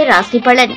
ராசி பலன்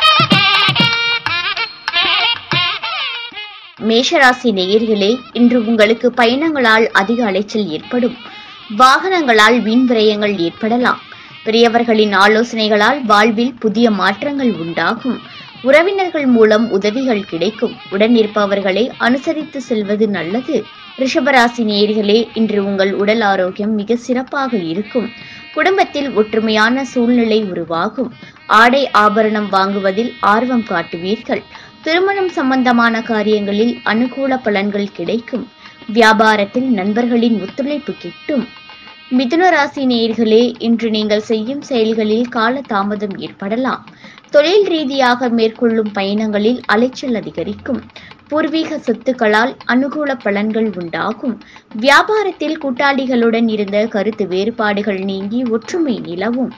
மேஷராசி நேயர்களே இன்று உங்களுக்கு பயணங்களால் அதிக அலைச்சல் ஏற்படும் வாகனங்களால் வீண் விரயங்கள் ஏற்படலாம் பெரியவர்களின் ஆலோசனைகளால் வாழ்வில் புதிய மாற்றங்கள் உண்டாகும் உறவினர்கள் மூலம் உதவிகள் கிடைக்கும் உடன் இருப்பவர்களை அனுசரித்து செல்வது நல்லது ரிஷபராசி நேயர்களே இன்று உங்கள் உடல் ஆரோக்கியம் மிக சிறப்பாக இருக்கும் குடும்பத்தில் ஒற்றுமையான சூழ்நிலை உருவாகும் ஆடை ஆபரணம் வாங்குவதில் ஆர்வம் காட்டுவீர்கள் திருமணம் சம்பந்தமான காரியங்களில் அனுகூல பலன்கள் கிடைக்கும் வியாபாரத்தில் நண்பர்களின் ஒத்துழைப்பு கிட்டும் மிதுன ராசி நேயர்களே இன்று நீங்கள் செய்யும் செயல்களில் கால தாமதம் ஏற்படலாம் தொழில் ரீதியாக மேற்கொள்ளும் பயணங்களில் அலைச்சல் அதிகரிக்கும் பூர்வீக சொத்துக்களால் அனுகூல பலன்கள் உண்டாகும் வியாபாரத்தில் கூட்டாளிகளுடன் இருந்த கருத்து வேறுபாடுகள் நீங்கி ஒற்றுமை நிலவும்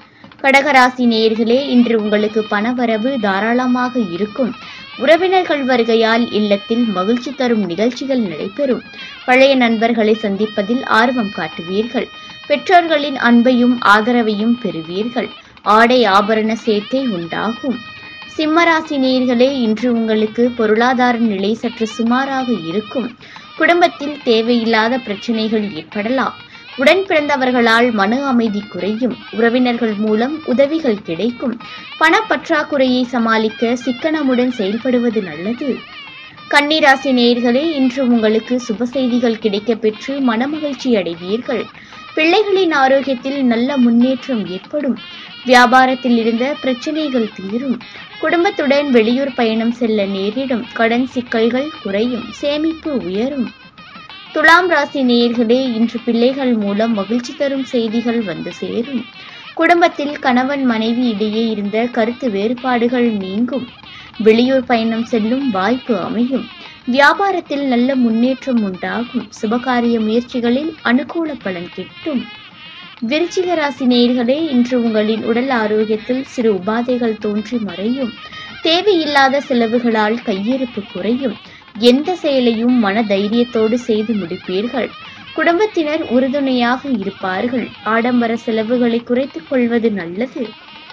கடகராசி நேயர்களே இன்று உங்களுக்கு பணவரவு தாராளமாக இருக்கும் உறவினர்கள் வருகையால் இல்லத்தில் மகிழ்ச்சி தரும் நிகழ்ச்சிகள் நடைபெறும் பழைய நண்பர்களை சந்திப்பதில் ஆர்வம் காட்டுவீர்கள் பெற்றோர்களின் அன்பையும் ஆதரவையும் பெறுவீர்கள் ஆடை ஆபரண சேர்க்கை உண்டாகும் சிம்மராசி நேயர்களே இன்று உங்களுக்கு பொருளாதார நிலை சற்று சுமாராக இருக்கும் குடும்பத்தில் தேவையில்லாத பிரச்சனைகள் ஏற்படலாம் உடன் பிறந்தவர்களால் மன அமைதி குறையும் உறவினர்கள் மூலம் உதவிகள் கிடைக்கும் பணப்பற்றாக்குறையை சமாளிக்க சிக்கனமுடன் செயல்படுவது நல்லது கன்னிராசி நேயர்களே இன்று உங்களுக்கு சுப செய்திகள் கிடைக்கப் பெற்று மனமகிழ்ச்சி அடைவீர்கள் பிள்ளைகளின் ஆரோக்கியத்தில் நல்ல முன்னேற்றம் ஏற்படும் வியாபாரத்தில் இருந்த பிரச்சனைகள் தீரும் குடும்பத்துடன் வெளியூர் பயணம் செல்ல நேரிடும் கடன் சிக்கல்கள் குறையும் சேமிப்பு உயரும் துலாம் ராசி நேயர்களே இன்று பிள்ளைகள் மூலம் மகிழ்ச்சி தரும் செய்திகள் வந்து சேரும் குடும்பத்தில் கணவன் மனைவி இடையே இருந்த கருத்து வேறுபாடுகள் நீங்கும் வெளியூர் பயணம் செல்லும் வாய்ப்பு அமையும் வியாபாரத்தில் நல்ல முன்னேற்றம் உண்டாகும் சுபகாரிய முயற்சிகளில் அனுகூல பலன் கிட்டும் விருச்சிக ராசி நேயர்களே இன்று உங்களின் உடல் ஆரோக்கியத்தில் சிறு உபாதைகள் தோன்றி மறையும் தேவையில்லாத செலவுகளால் கையிருப்பு குறையும் எந்த செயலையும் மன தைரியத்தோடு செய்து முடிப்பீர்கள் குடும்பத்தினர் உறுதுணையாக இருப்பார்கள் ஆடம்பர செலவுகளை குறைத்துக் கொள்வது நல்லது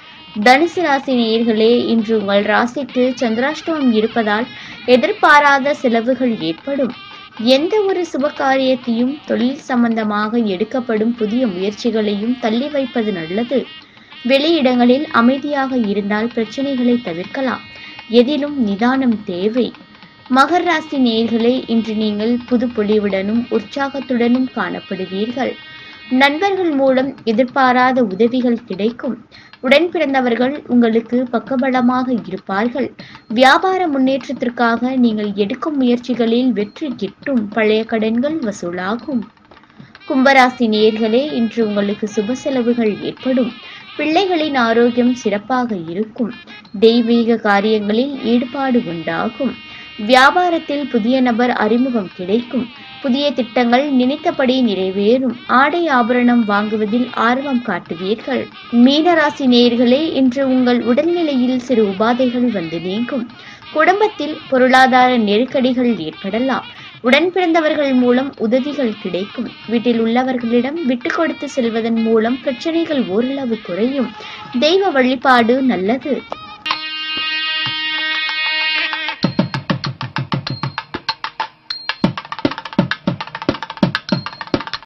தனுசு ராசி நேயர்களே இன்று உங்கள் ராசிக்கு சந்திராஷ்டமம் இருப்பதால் எதிர்பாராத செலவுகள் ஏற்படும் எந்த ஒரு சுப காரியத்தையும் தொழில் சம்பந்தமாக எடுக்கப்படும் புதிய முயற்சிகளையும் தள்ளி வைப்பது நல்லது வெளியிடங்களில் அமைதியாக இருந்தால் பிரச்சனைகளை தவிர்க்கலாம் எதிலும் நிதானம் தேவை மகர் ராசி நேயர்களே இன்று நீங்கள் புது பொலிவுடனும் உற்சாகத்துடனும் காணப்படுவீர்கள் நண்பர்கள் மூலம் எதிர்பாராத உதவிகள் கிடைக்கும் உடன் பிறந்தவர்கள் உங்களுக்கு பக்கபலமாக இருப்பார்கள் வியாபார முன்னேற்றத்திற்காக நீங்கள் எடுக்கும் முயற்சிகளில் வெற்றி கிட்டும் பழைய கடன்கள் வசூலாகும் கும்பராசி நேயர்களே இன்று உங்களுக்கு சுப செலவுகள் ஏற்படும் பிள்ளைகளின் ஆரோக்கியம் சிறப்பாக இருக்கும் தெய்வீக காரியங்களில் ஈடுபாடு உண்டாகும் வியாபாரத்தில் புதிய நபர் அறிமுகம் கிடைக்கும் புதிய திட்டங்கள் நினைத்தபடி நிறைவேறும் ஆடை ஆபரணம் வாங்குவதில் ஆர்வம் காட்டுவீர்கள் மீனராசி நேயர்களே இன்று உங்கள் உடல்நிலையில் சிறு உபாதைகள் வந்து நீங்கும் குடும்பத்தில் பொருளாதார நெருக்கடிகள் ஏற்படலாம் உடன் பிறந்தவர்கள் மூலம் உதவிகள் கிடைக்கும் வீட்டில் உள்ளவர்களிடம் விட்டு கொடுத்து செல்வதன் மூலம் பிரச்சனைகள் ஓரளவு குறையும் தெய்வ வழிபாடு நல்லது